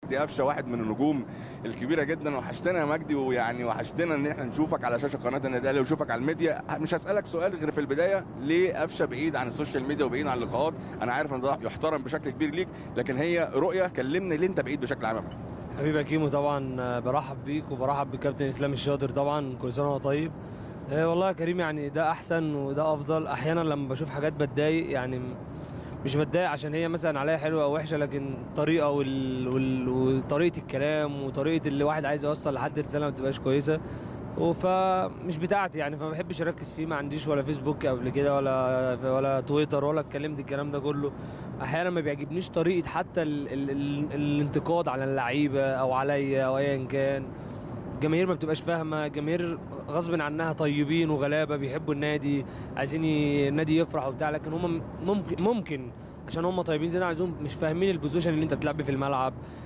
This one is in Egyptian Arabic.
دي قفشه واحد من النجوم الكبيره جدا وحشتنا يا مجدي ويعني وحشتنا ان احنا نشوفك على شاشه قناه النادي الاهلي ونشوفك على الميديا مش هسالك سؤال غير في البدايه ليه قفشه بعيد عن السوشيال ميديا وبعيد عن اللقاءات انا عارف ان ده يحترم بشكل كبير ليك لكن هي رؤيه كلمني ليه انت بعيد بشكل عام يا مجدي؟ حبيبي يا كيمو طبعا آه، برحب بيك وبرحب بكابتن اسلام الشاطر طبعا كل سنه وهو طيب آه، والله يا كريم يعني ده احسن وده افضل احيانا لما بشوف حاجات بتضايق يعني م- مش بتضايق عشان هي مثلا عليها حلوه او وحشه لكن الطريقه وال... وال... وطريقه الكلام وطريقه اللي واحد عايز يوصل لحد رساله ما بتبقاش كويسه فمش بتاعتي يعني فما بحبش اركز فيه ما عنديش ولا فيسبوك قبل كده ولا ولا تويتر ولا اتكلمت الكلام ده كله احيانا ما بيعجبنيش طريقه حتى ال... ال... ال... الانتقاد على اللعيبه او عليا او ايا كان الجماهير ما بتبقاش فاهمه الجماهير غصب عنها طيبين وغلابه بيحبوا النادي عايزين ي- النادي يفرح وبتاع لكن هم ممكن ممكن عشان هم طيبين زي عايزين مش فاهمين البوزيشن اللي انت بتلعب بيه في الملعب